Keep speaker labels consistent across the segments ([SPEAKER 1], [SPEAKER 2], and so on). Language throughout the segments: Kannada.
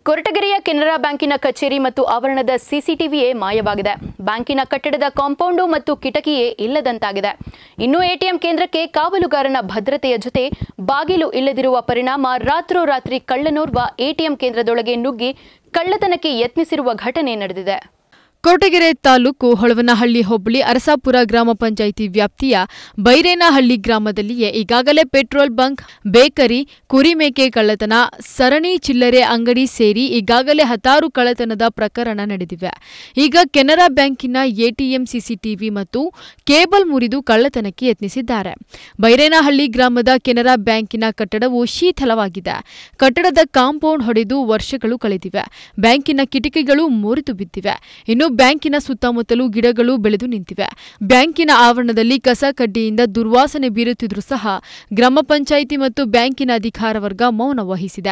[SPEAKER 1] ಕೊರಟಗೆರೆಯ ಕೆನರಾ ಬ್ಯಾಂಕಿನ ಕಚೇರಿ ಮತ್ತು ಆವರಣದ ಸಿಸಿಟಿವಿಯೇ ಮಾಯವಾಗಿದೆ ಬ್ಯಾಂಕಿನ ಕಟ್ಟಡದ ಕಾಂಪೌಂಡು ಮತ್ತು ಕಿಟಕಿಯೇ ಇಲ್ಲದಂತಾಗಿದೆ ಇನ್ನು ಎಟಿಎಂ ಕೇಂದ್ರಕ್ಕೆ ಕಾವಲುಗಾರನ ಭದ್ರತೆಯ ಜೊತೆ ಬಾಗಿಲು ಇಲ್ಲದಿರುವ ಪರಿಣಾಮ ರಾತ್ರೋರಾತ್ರಿ ಕಳ್ಳನೋರ್ವ ಎಟಿಎಂ ಕೇಂದ್ರದೊಳಗೆ ನುಗ್ಗಿ ಕಳ್ಳತನಕ್ಕೆ ಯತ್ನಿಸಿರುವ ಘಟನೆ ನಡೆದಿದೆ
[SPEAKER 2] ಕೊರಟಗೆರೆ ತಾಲೂಕು ಹೊಳವನಹಳ್ಳಿ ಹೋಬಳಿ ಅರಸಾಪುರ ಗ್ರಾಮ ಪಂಚಾಯಿತಿ ವ್ಯಾಪ್ತಿಯ ಬೈರೇನಹಳ್ಳಿ ಗ್ರಾಮದಲ್ಲಿಯೇ ಈಗಾಗಲೇ ಪೆಟ್ರೋಲ್ ಬಂಕ್ ಬೇಕರಿ ಕುರಿಮೇಕೆ ಕಳ್ಳತನ ಸರಣಿ ಚಿಲ್ಲರೆ ಅಂಗಡಿ ಸೇರಿ ಈಗಾಗಲೇ ಹತ್ತಾರು ಕಳ್ಳತನದ ಪ್ರಕರಣ ನಡೆದಿವೆ ಈಗ ಕೆನರಾ ಬ್ಯಾಂಕಿನ ಎಟಿಎಂ ಸಿಸಿಟಿವಿ ಮತ್ತು ಕೇಬಲ್ ಮುರಿದು ಕಳ್ಳತನಕ್ಕೆ ಯತ್ನಿಸಿದ್ದಾರೆ ಬೈರೇನಹಳ್ಳಿ ಗ್ರಾಮದ ಕೆನರಾ ಬ್ಯಾಂಕಿನ ಕಟ್ಟಡವು ಶೀತಲವಾಗಿದೆ ಕಟ್ಟಡದ ಕಾಂಪೌಂಡ್ ಹೊಡೆದು ವರ್ಷಗಳು ಕಳೆದಿವೆ ಬ್ಯಾಂಕಿನ ಕಿಟಕಿಗಳು ಮುರಿದು ಬಿದ್ದಿವೆ ಇನ್ನು ಬ್ಯಾಂಕಿನ ಸುತ್ತಮುತ್ತಲೂ ಗಿಡಗಳು ಬೆಳೆದು ನಿಂತಿವೆ ಬ್ಯಾಂಕಿನ ಆವರಣದಲ್ಲಿ ಕಸ ಕಡ್ಡಿಯಿಂದ ದುರ್ವಾಸನೆ ಬೀರುತ್ತಿದ್ರೂ ಸಹ ಗ್ರಾಮ ಪಂಚಾಯಿತಿ ಮತ್ತು ಬ್ಯಾಂಕಿನ ಅಧಿಕಾರ ವರ್ಗ ಮೌನ ವಹಿಸಿದೆ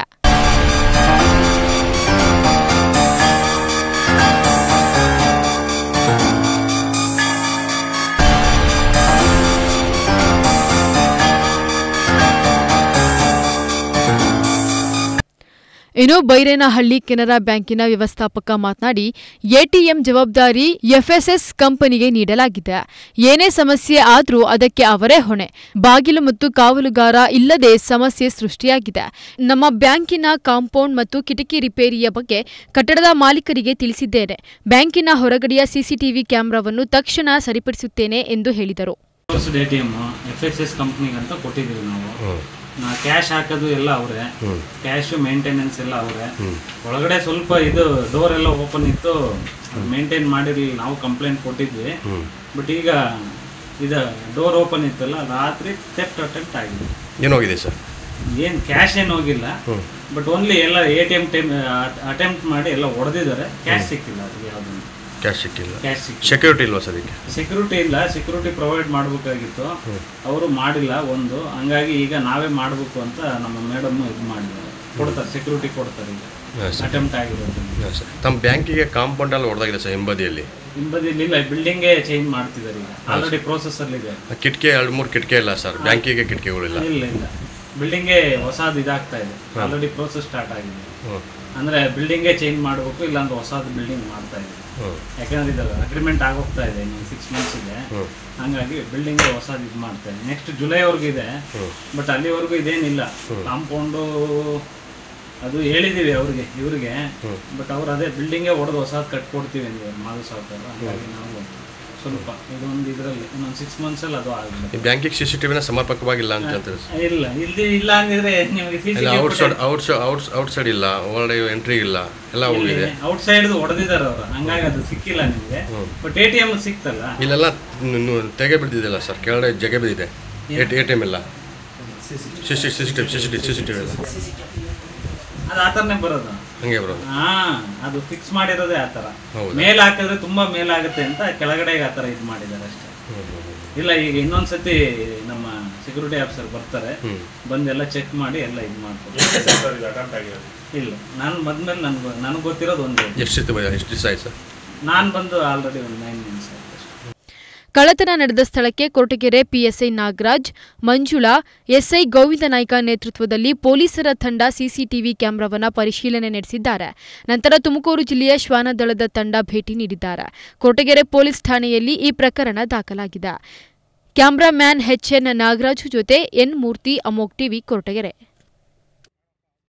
[SPEAKER 2] ಇನ್ನು ಬೈರೇನಹಳ್ಳಿ ಕೆನರಾ ಬ್ಯಾಂಕಿನ ವ್ಯವಸ್ಥಾಪಕ ಮಾತನಾಡಿ ಎಟಿಎಂ ಜವಾಬ್ದಾರಿ ಎಫ್ಎಸ್ಎಸ್ ಕಂಪನಿಗೆ ನೀಡಲಾಗಿದೆ ಏನೇ ಸಮಸ್ಯೆ ಆದರೂ ಅದಕ್ಕೆ ಅವರೇ ಹೊಣೆ ಬಾಗಿಲು ಮತ್ತು ಕಾವಲುಗಾರ ಇಲ್ಲದೆ ಸಮಸ್ಯೆ ಸೃಷ್ಟಿಯಾಗಿದೆ ನಮ್ಮ ಬ್ಯಾಂಕಿನ ಕಾಂಪೌಂಡ್ ಮತ್ತು ಕಿಟಕಿ ರಿಪೇರಿಯ ಬಗ್ಗೆ ಕಟ್ಟಡದ ಮಾಲೀಕರಿಗೆ ತಿಳಿಸಿದ್ದೇನೆ ಬ್ಯಾಂಕಿನ ಹೊರಗಡೆಯ ಸಿಸಿಟಿವಿ ಕ್ಯಾಮೆರಾವನ್ನು ತಕ್ಷಣ ಸರಿಪಡಿಸುತ್ತೇನೆ ಎಂದು ಹೇಳಿದರು
[SPEAKER 3] closed A T M F S S ಕಂಪ್ನಿಗೆ ಅಂತ ಕೊಟ್ಟಿದ್ದೀವಿ ನಾವು ನಾ ಕ್ಯಾಶ್ ಹಾಕೋದು ಎಲ್ಲ ಅವರೇ ಕ್ಯಾಶ್ ಮೇಂಟೆನೆನ್ಸ್ ಎಲ್ಲ ಅವರೇ ಒಳಗಡೆ ಸ್ವಲ್ಪ ಇದು ಡೋರ್ ಎಲ್ಲ ಓಪನ್ ಇತ್ತು ಮೇಂಟೈನ್ ಮಾಡಿರಲಿಲ್ಲ ನಾವು ಕಂಪ್ಲೇಂಟ್ ಕೊಟ್ಟಿದ್ವಿ ಬಟ್ ಈಗ ಇದು ಡೋರ್ ಓಪನ್ ಇತ್ತಲ್ಲ ರಾತ್ರಿ ಥೆಫ್ಟ್ ಅಟೆಂಪ್ಟ್ ಆಗಿದೆ
[SPEAKER 4] ಏನೋಗಿದೆ ಸರ್
[SPEAKER 3] ಏನು ಕ್ಯಾಶ್ ಏನು ಹೋಗಿಲ್ಲ ಬಟ್ ಓನ್ಲಿ ಎಲ್ಲ A T M time attempt ಮಾಡಿ ಎಲ್ಲ ಹೊಡೆದಿದ್ದಾರೆ ಕ್ಯಾಶ್ ಸಿಕ್ಕಿಲ್ಲ ಅದಕ್ಕೆ ಯಾವುದನ್ನು
[SPEAKER 4] ಕ್ಯಾಶ್ ಸಿಕ್ಕಿಲ್ಲ
[SPEAKER 3] ಕ್ಯಾಶ್ ಸಿಕ್ಕಿಲ್ಲ
[SPEAKER 4] ಸೆಕ್ಯೂರಿಟಿ ಇಲ್ವಾ ಸರ್ ಇದಕ್ಕೆ
[SPEAKER 3] ಸೆಕ್ಯೂರಿಟಿ ಇಲ್ಲ ಸೆಕ್ಯೂರಿಟಿ ಪ್ರೊವೈಡ್ ಮಾಡಬೇಕಾಗಿತ್ತು ಅವರು ಮಾಡಿಲ್ಲ ಒಂದು ಹಂಗಾಗಿ ಈಗ ನಾವೇ ಮಾಡಬೇಕು ಅಂತ ನಮ್ಮ ಮೇಡಮ್ ಇದು ಮಾಡಿದ್ದಾರೆ ಕೊಡ್ತಾರೆ ಸೆಕ್ಯೂರಿಟಿ ಕೊಡ್ತಾರೆ ಈಗ
[SPEAKER 4] ಹಾಂ ಸರ್
[SPEAKER 3] ಅಟೆಂಪ್ಟ್ ಆಗಿರೋದ್ರಿಂದ
[SPEAKER 4] ಹಾಂ ಸರ್ ತಮ್ಮ ಬ್ಯಾಂಕಿಗೆ ಕಾಂಪೌಂಡ್ ಎಲ್ಲ ಹೊಡೆದಾಗಿದೆ ಸರ್ ಹಿಂಬದಿಯಲ್ಲಿ
[SPEAKER 3] ಹಿಂಬದಿಲಿ ಇಲ್ಲ ಬಿಲ್ಡಿಂಗೇ ಚೇಂಜ್ ಮಾಡ್ತಿದ್ದಾರೆ ಈಗ ಆಲ್ರೆಡಿ ಪ್ರೋಸೆಸ್ ಅಲ್ಲಿ ಇದೆ
[SPEAKER 4] ಆ ಕಿಟಕಿ ಎರಡು ಮೂರು ಕಿಟಕಿ ಇಲ್ಲ ಸರ್ ಬ್ಯಾಂಕಿಗೆ ಕಿಟಕಿಗಳಿಲ್ಲ
[SPEAKER 3] ಇಲ್ಲ ಇಲ್ಲ ಬಿಲ್ಡಿಂಗೇ ಹೊಸದು ಇದಾಗ್ತಾ ಇದೆ ಆಲ್ರೆಡಿ ಪ್ರೋಸೆಸ್ ಸ್ಟಾರ್ಟ್ ಆಗಿದೆ
[SPEAKER 4] ಹ್ಞೂ
[SPEAKER 3] ಅಂದ್ರೆ ಬಿಲ್ಡಿಂಗೇ ಚೇಂಜ್ ಮಾಡಬೇಕು ಇಲ್ಲಾಂದ್ರೆ ಹೊಸದು ಬಿಲ್ಡಿಂಗ್ ಮಾಡ್ತಾ ಇದೆ
[SPEAKER 4] ಹ್ಞೂ
[SPEAKER 3] ಯಾಕಂದ್ರೆ ಇದು ಅಗ್ರಿಮೆಂಟ್ ಆಗೋಗ್ತಾ ಇದೆ ಇನ್ನು ಸಿಕ್ಸ್ ಮಂತ್ಸ್ ಇದೆ
[SPEAKER 4] ಹ್ಞೂ
[SPEAKER 3] ಹಂಗಾಗಿ ಬಿಲ್ಡಿಂಗ್ ಹೊಸದು ಇದು ಮಾಡ್ತಾ ಇದೆ ನೆಕ್ಸ್ಟ್ ಜುಲೈವರೆಗೂ ಇದೆ
[SPEAKER 4] ಹ್ಞೂ
[SPEAKER 3] ಬಟ್ ಅಲ್ಲಿವರೆಗೂ ಇದೇನಿಲ್ಲ ಕಾಂಪೌಂಡು ಅದು ಹೇಳಿದೀವಿ ಅವ್ರಿಗೆ ಇವ್ರಿಗೆ ಬಟ್ ಅವ್ರು ಅದೇ ಬಿಲ್ಡಿಂಗೇ ಹೊಡೆದು ಹೊಸದು ಕಟ್ಕೊಡ್ತೀವಿ ಅಂದ್ರು ಮಾಧು ಸಾವ್ಕಾರ ಹಾಗಾಗಿ ನಾವು ಸ್ವಲ್ಪ ಇದೊಂದು ಇದರಲ್ಲಿ ಇನ್ನೊಂದು ಸಿಕ್ಸ್ ಮಂತ್ಸಲ್ಲಿ ಅದು ಆಗಿದೆ
[SPEAKER 4] ಈ ಬ್ಯಾಂಕಿಗೆ ಸಿ ಸಿ ಟಿ ವಿನ ಸಮರ್ಪಕವಾಗಿಲ್ಲ ಅಂತ ಹೇಳ್ತಾರೆ ಸರ್
[SPEAKER 3] ಇಲ್ಲ ಇಲ್ಲಿ ಇಲ್ಲ ಅಂದಿದ್ರೆ ನಿಮಗೆ ಸಿ
[SPEAKER 4] ಇಲ್ಲ outside outside out outside ಇಲ್ಲ ಒಳಗಡೆ ಎಂಟ್ರಿ ಇಲ್ಲ ಎಲ್ಲ ಹೋಗಿದೆ
[SPEAKER 3] ಔಟ್ ಸೈಡ್ ಹೊಡೆದಿದ್ದಾರೆ ಅವರು ಹಂಗಾಗಿ ಅದು ಸಿಕ್ಕಿಲ್ಲ ನಿಮಗೆ ಬಟ್ ಎ ಟಿ ಎಮ್ ಸಿಕ್ತಲ್ಲ
[SPEAKER 4] ಇಲ್ಲೆಲ್ಲ ನು- ತೆಗೆ ಬಿದ್ದಿದೆಯಲ್ಲ ಸರ್ ಕೆಳಗಡೆ ಜಗೆ ಬಿದ್ದಿದೆ ಎ ಟಿ ಎಮ್ ಎಲ್ಲ C C C C T V C C T C C T V ಎಲ್ಲ
[SPEAKER 3] ಅದು ಆ ಥರನೇ ಬರೋದು
[SPEAKER 4] ಹಂಗೆ ಬರೋದು
[SPEAKER 3] ಹಾ ಅದು ಫಿಕ್ಸ್ ಮಾಡಿರೋದೇ ಆ ಥರ
[SPEAKER 4] ಹೌದಾ?
[SPEAKER 3] ಮೇಲ್ ಹಾಕಿದ್ರೆ ತುಂಬಾ ಮೇಲಾಗುತ್ತೆ ಅಂತ ಕೆಳಗಡೆಗೆ ಆ ಥರ ಇದು ಮಾಡಿದ್ದಾರೆ ಅಷ್ಟೇ
[SPEAKER 4] ಹ್ಞೂ ಹ್ಞೂ
[SPEAKER 3] ಇಲ್ಲ ಈಗ ಇನ್ನೊಂದ್ಸತಿ ನಮ್ಮ ಸೆಕ್ಯೂರಿಟಿ ಆಫೀಸರ್ ಬರ್ತಾರೆ
[SPEAKER 4] ಹ್ಞೂ
[SPEAKER 3] ಬಂದು ಎಲ್ಲ ಚೆಕ್ ಮಾಡಿ ಎಲ್ಲ ಇದು ಮಾಡ್ತಾರೆ ಇಲ್ಲ ನಾನು ಬಂದ್ಮೇಲೆ ನನ್ಗೆ ನನಗೆ ಗೊತ್ತಿರೋದು ಒಂದು
[SPEAKER 4] ಎಷ್ಟು ಸಿತ್ತು ಎಷ್ಟು ದಿವಸ ಆಯ್ತು ಸರ್
[SPEAKER 3] ನಾನು ಬಂದು ಆಲ್ರೆಡಿ ಒಂದು ನೈನ್ ಮಿನಿಟ್ಸ್ ಆಯ್ತು ಅಷ್ಟೇ
[SPEAKER 2] ಕಳ್ಳತನ ನಡೆದ ಸ್ಥಳಕ್ಕೆ ಕೊರಟಗೆರೆ ಪಿಎಸ್ಐ ನಾಗರಾಜ್ ಮಂಜುಳಾ ಎಸ್ಐ ಗೋವಿಂದ ನಾಯ್ಕ ನೇತೃತ್ವದಲ್ಲಿ ಪೊಲೀಸರ ತಂಡ ಸಿಸಿಟಿವಿ ಕ್ಯಾಮೆರಾವನ್ನ ಪರಿಶೀಲನೆ ನಡೆಸಿದ್ದಾರೆ ನಂತರ ತುಮಕೂರು ಜಿಲ್ಲೆಯ ಶ್ವಾನದಳದ ತಂಡ ಭೇಟಿ ನೀಡಿದ್ದಾರೆ ಕೊರಟಗೆರೆ ಪೊಲೀಸ್ ಠಾಣೆಯಲ್ಲಿ ಈ ಪ್ರಕರಣ ದಾಖಲಾಗಿದೆ ಕ್ಯಾಮ್ರಾಮ್ಯಾನ್ ಎಚ್ಎನ್ ನಾಗರಾಜು ಜೊತೆ ಎನ್ ಮೂರ್ತಿ ಅಮೋಕ್ ಟಿವಿ ಕೊರಟಗೆರೆ